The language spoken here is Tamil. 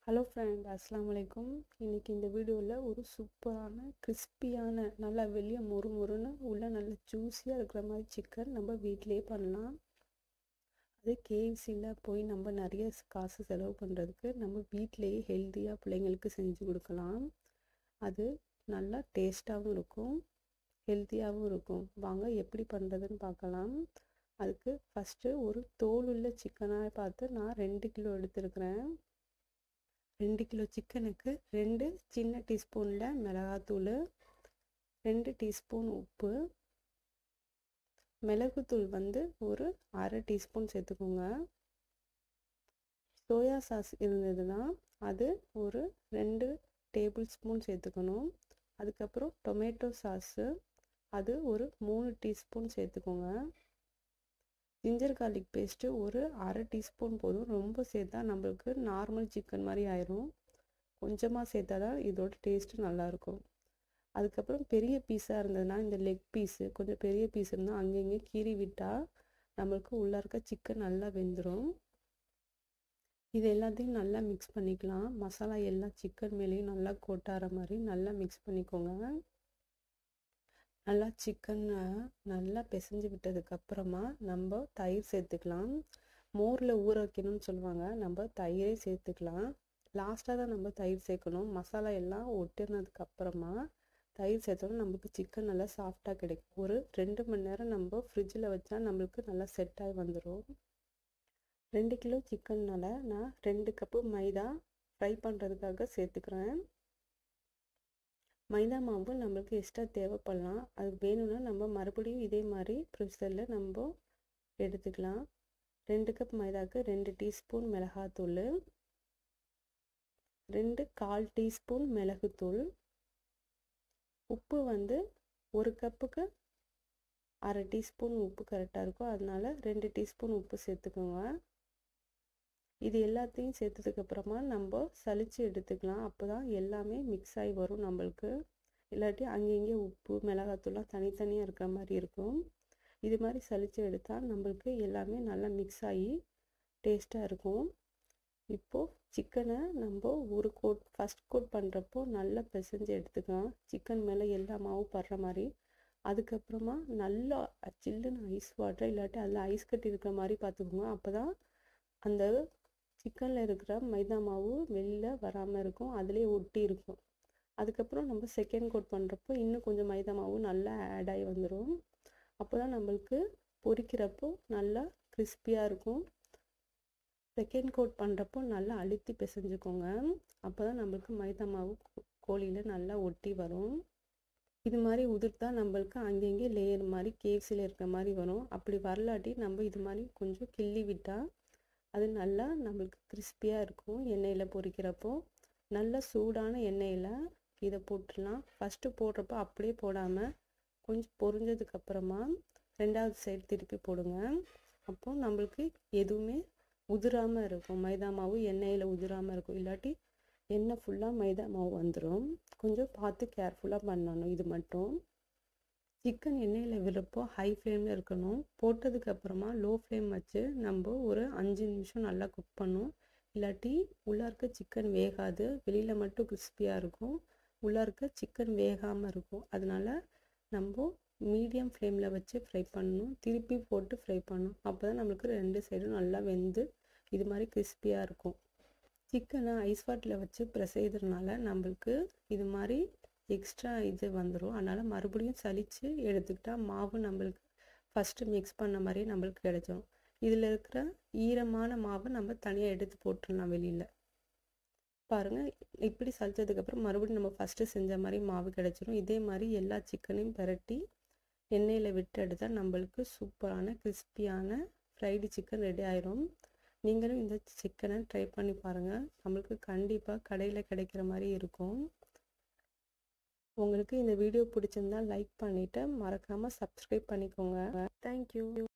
ஹலோ ஃப்ரெண்ட் அஸ்ஸலாமு அலைக்கும் இன்றைக்கி இந்த வீடியோவில் ஒரு சூப்பரான கிறிஸ்பியான நல்லா வெளியே மொறு மொறுன்னு உள்ள நல்லா ஜூஸியாக இருக்கிற மாதிரி சிக்கன் நம்ம வீட்டிலே பண்ணலாம் அது கேஎஃப்சியில் போய் நம்ம நிறைய காசு செலவு பண்ணுறதுக்கு நம்ம வீட்டிலேயே ஹெல்த்தியாக பிள்ளைங்களுக்கு செஞ்சு கொடுக்கலாம் அது நல்லா டேஸ்ட்டாகவும் இருக்கும் ஹெல்த்தியாகவும் இருக்கும் வாங்க எப்படி பண்ணுறதுன்னு பார்க்கலாம் அதுக்கு ஃபஸ்ட்டு ஒரு தோல் உள்ள சிக்கனாக பார்த்து நான் ரெண்டு கிலோ எடுத்துருக்கிறேன் ரெண்டு கிலோ சிக்கனுக்கு ரெண்டு சின்ன டீஸ்பூனில் மிளகாத்தூள் ரெண்டு டீஸ்பூன் உப்பு மிளகுத்தூள் வந்து ஒரு அரை டீஸ்பூன் சேர்த்துக்கோங்க சோயா சாஸ் இருந்ததுன்னா அது ஒரு ரெண்டு டேபிள் ஸ்பூன் சேர்த்துக்கணும் அதுக்கப்புறம் டொமேட்டோ சாஸு அது ஒரு மூணு டீஸ்பூன் சேர்த்துக்கோங்க ஜிஞ்சர் கார்லிக் பேஸ்ட்டு ஒரு அரை டீஸ்பூன் போதும் ரொம்ப சேர்த்தா நம்மளுக்கு நார்மல் சிக்கன் மாதிரி ஆயிரும் கொஞ்சமாக சேர்த்தா தான் இதோட டேஸ்ட்டு நல்லாயிருக்கும் அதுக்கப்புறம் பெரிய பீஸாக இருந்ததுன்னா இந்த லெக் பீஸு கொஞ்சம் பெரிய பீஸ் இருந்தால் அங்கங்கே கீறி விட்டால் நம்மளுக்கு உள்ளே இருக்க சிக்கன் நல்லா வெந்துடும் இது எல்லாத்தையும் நல்லா மிக்ஸ் பண்ணிக்கலாம் மசாலா எல்லாம் சிக்கன் மேலேயும் நல்லா கொட்டார மாதிரி நல்லா மிக்ஸ் பண்ணிக்கோங்க நல்லா சிக்கனை நல்லா பிசைஞ்சு விட்டதுக்கப்புறமா நம்ம தயிர் சேர்த்துக்கலாம் மோரில் ஊற வைக்கணும்னு சொல்லுவாங்க நம்ம தயிரே சேர்த்துக்கலாம் லாஸ்ட்டாக தான் நம்ம தயிர் சேர்க்கணும் மசாலா எல்லாம் ஒட்டினதுக்கப்புறமா தயிர் சேர்த்தோம்னா நம்மளுக்கு சிக்கன் நல்லா சாஃப்டாக கிடைக்கும் ஒரு ரெண்டு மணி நேரம் நம்ம ஃப்ரிட்ஜில் வச்சா நம்மளுக்கு நல்லா செட் ஆகி வந்துடும் ரெண்டு கிலோ சிக்கன்னால் நான் ரெண்டு கப்பு மைதா ஃப்ரை பண்ணுறதுக்காக சேர்த்துக்கிறேன் மைதா மாவு நம்மளுக்கு எக்ஸ்ட்ரா தேவைப்படலாம் அது வேணும்னா நம்ம மறுபடியும் இதே மாதிரி ப்ரெஷரில் நம்ம எடுத்துக்கலாம் ரெண்டு கப் மைதாவுக்கு ரெண்டு டீஸ்பூன் மிளகாத்தூள் ரெண்டு கால் டீஸ்பூன் மிளகுத்தூள் உப்பு வந்து ஒரு கப்புக்கு அரை டீஸ்பூன் உப்பு கரெக்டாக இருக்கும் அதனால ரெண்டு டீஸ்பூன் உப்பு சேர்த்துக்கோங்க இது எல்லாத்தையும் சேர்த்ததுக்கப்புறமா நம்ம சளிச்சு எடுத்துக்கலாம் அப்போ தான் எல்லாமே மிக்ஸ் ஆகி வரும் நம்மளுக்கு இல்லாட்டி அங்கங்கே உப்பு மிளகாத்தூள்லாம் தனித்தனியாக இருக்கிற மாதிரி இருக்கும் இது மாதிரி சளிச்சு எடுத்தால் நம்மளுக்கு எல்லாமே நல்லா மிக்ஸ் ஆகி டேஸ்ட்டாக இருக்கும் இப்போது சிக்கனை நம்ம ஒரு கோட் ஃபஸ்ட் கோட் பண்ணுறப்போ நல்லா பிசைஞ்சு எடுத்துக்கலாம் சிக்கன் மேலே எல்லா மாவும் படுற மாதிரி அதுக்கப்புறமா நல்லா சில்லுன்னு ஐஸ் வாட்டர் இல்லாட்டி அதில் ஐஸ் கட்டி இருக்கிற மாதிரி பார்த்துக்கோங்க அப்போ தான் அந்த சிக்கனில் இருக்கிற மைதா மாவு வெளில வராமல் இருக்கும் அதிலே ஒட்டி இருக்கும் அதுக்கப்புறம் நம்ம செகண்ட் கோட் பண்ணுறப்போ இன்னும் கொஞ்சம் மைதா மாவு நல்லா ஆட் ஆகி வந்துடும் அப்போ தான் நம்மளுக்கு பொரிக்கிறப்போ நல்லா கிறிஸ்பியாக இருக்கும் செகண்ட் கோட் பண்ணுறப்போ நல்லா அழுத்தி பிசைஞ்சுக்கோங்க அப்போ தான் நம்மளுக்கு மைதா மாவு கோழியில் நல்லா ஒட்டி வரும் இது மாதிரி உதிர்த்தா நம்மளுக்கு அங்கங்கே லேயர் மாதிரி கேவ்ஸில் இருக்கிற மாதிரி வரும் அப்படி வரலாட்டி நம்ம இது மாதிரி கொஞ்சம் கிள்ளி விட்டால் அது நல்லா நம்மளுக்கு கிறிஸ்பியாக இருக்கும் எண்ணெயில் பொரிக்கிறப்போ நல்ல சூடான எண்ணெயில் இதை போட்டுடலாம் ஃபஸ்ட்டு போடுறப்போ அப்படியே போடாமல் கொஞ்சம் பொரிஞ்சதுக்கப்புறமா ரெண்டாவது சைடு திருப்பி போடுங்க அப்போது நம்மளுக்கு எதுவுமே உதிராமல் இருக்கும் மைதா மாவு எண்ணெயில் உதிராமல் இருக்கும் இல்லாட்டி எண்ணெய் ஃபுல்லாக மைதா மாவு வந்துடும் கொஞ்சம் பார்த்து கேர்ஃபுல்லாக பண்ணணும் இது மட்டும் சிக்கன் எண்ணெயில் விடுறப்போ ஹை ஃப்ளேமில் இருக்கணும் போட்டதுக்கு அப்புறமா லோ ஃப்ளேம் வச்சு நம்ம ஒரு அஞ்சு நிமிஷம் நல்லா குக் பண்ணும் இல்லாட்டி உள்ளே இருக்க சிக்கன் வேகாது வெளியில் மட்டும் கிறிஸ்பியாக இருக்கும் உள்ளே இருக்க சிக்கன் வேகாமல் இருக்கும் அதனால நம்ம மீடியம் ஃப்ளேமில் வச்சு ஃப்ரை பண்ணணும் திருப்பி போட்டு ஃப்ரை பண்ணணும் அப்போ தான் நம்மளுக்கு ரெண்டு சைடும் நல்லா வெந்து இது மாதிரி கிறிஸ்பியாக இருக்கும் சிக்கனை ஐஸ் வாட்டில் வச்சு ப்ரெஸ் செய்கிறதுனால நம்மளுக்கு இது மாதிரி எக்ஸ்ட்ரா இது வந்துடும் அதனால் மறுபடியும் சலித்து எடுத்துக்கிட்டால் மாவு நம்மளுக்கு ஃபஸ்ட்டு மிக்ஸ் பண்ண மாதிரியே நம்மளுக்கு கிடைச்சிடும் இதில் இருக்கிற ஈரமான மாவை நம்ம தனியாக எடுத்து போட்டுடலாம் வெளியில் பாருங்கள் இப்படி சலிச்சதுக்கப்புறம் மறுபடியும் நம்ம ஃபஸ்ட்டு செஞ்ச மாதிரி மாவு கிடச்சிரும் இதே மாதிரி எல்லா சிக்கனையும் பெரட்டி எண்ணெயில் விட்டு எடுத்தால் நம்மளுக்கு சூப்பரான கிறிஸ்பியான ஃப்ரைடு சிக்கன் ரெடி ஆயிரும் நீங்களும் இந்த சிக்கனை ட்ரை பண்ணி பாருங்கள் நம்மளுக்கு கண்டிப்பாக கடையில் கிடைக்கிற மாதிரி இருக்கும் உங்களுக்கு இந்த வீடியோ பிடிச்சிருந்தா லைக் பண்ணிவிட்டு மறக்காமல் சப்ஸ்கிரைப் பண்ணிக்கோங்க தேங்க்யூ